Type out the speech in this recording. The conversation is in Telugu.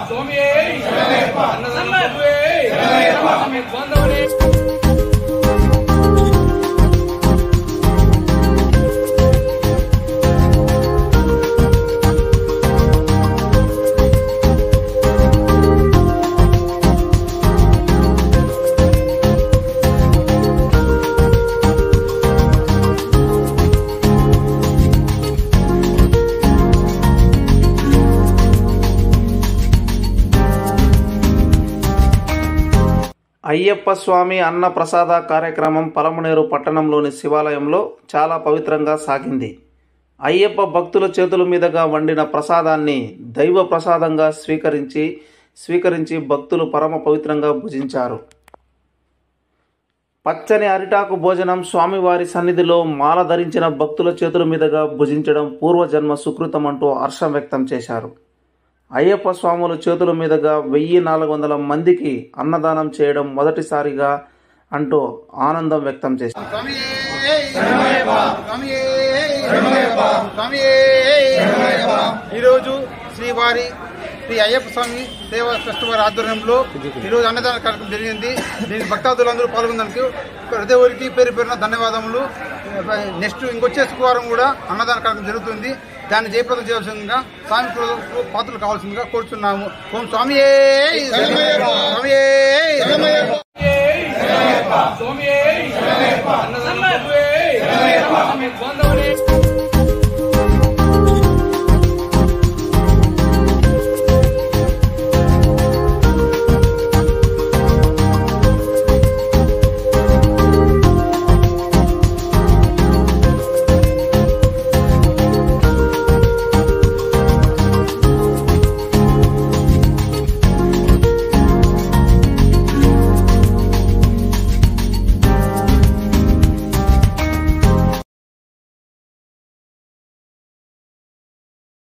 స్వామియే అన్నదానం ప్రభువే స్వామి బాంధవుడే అయ్యప్ప స్వామి అన్న ప్రసాద కార్యక్రమం పలమనేరు పట్టణంలోని శివాలయంలో చాలా పవిత్రంగా సాగింది అయ్యప్ప భక్తుల చేతుల మీదుగా వండిన ప్రసాదాన్ని దైవ ప్రసాదంగా స్వీకరించి స్వీకరించి భక్తులు పరమ పవిత్రంగా భుజించారు పచ్చని అరిటాకు భోజనం స్వామివారి సన్నిధిలో మాల ధరించిన భక్తుల చేతుల మీదుగా భుజించడం పూర్వజన్మ సుకృతం అంటూ హర్షం వ్యక్తం చేశారు అయ్యప్ప స్వాముల చేతుల మీదుగా వెయ్యి నాలుగు వందల మందికి అన్నదానం చేయడం మొదటిసారిగా అంటూ ఆనందం వ్యక్తం చేశారు స్వామియే స్వామియే స్వామియే ఈరోజు శ్రీవారి శ్రీ అయ్యప్ప స్వామి సేవా ట్రస్ట్ వారి ఆధ్వర్యంలో ఈరోజు అన్నదాన కార్యక్రమం జరిగింది దీనికి భక్తాదులందరూ పాల్గొన్నందుకు ప్రతి ఒక్కరికి పేరు పేరున ధన్యవాదములు నెక్స్ట్ ఇంకొచ్చే శుక్రవారం కూడా అన్నదాన కార్యక్రమం జరుగుతుంది దాన్ని జయప్రదం చేయవలసిందిగా స్వామి కృపకు పాత్రలు కావాల్సిందిగా కోరుచున్నాము ఓం స్వామియే స్వామియే స్వామియే అన్నదానం ప్రభువే స్వామి బాంధవుడే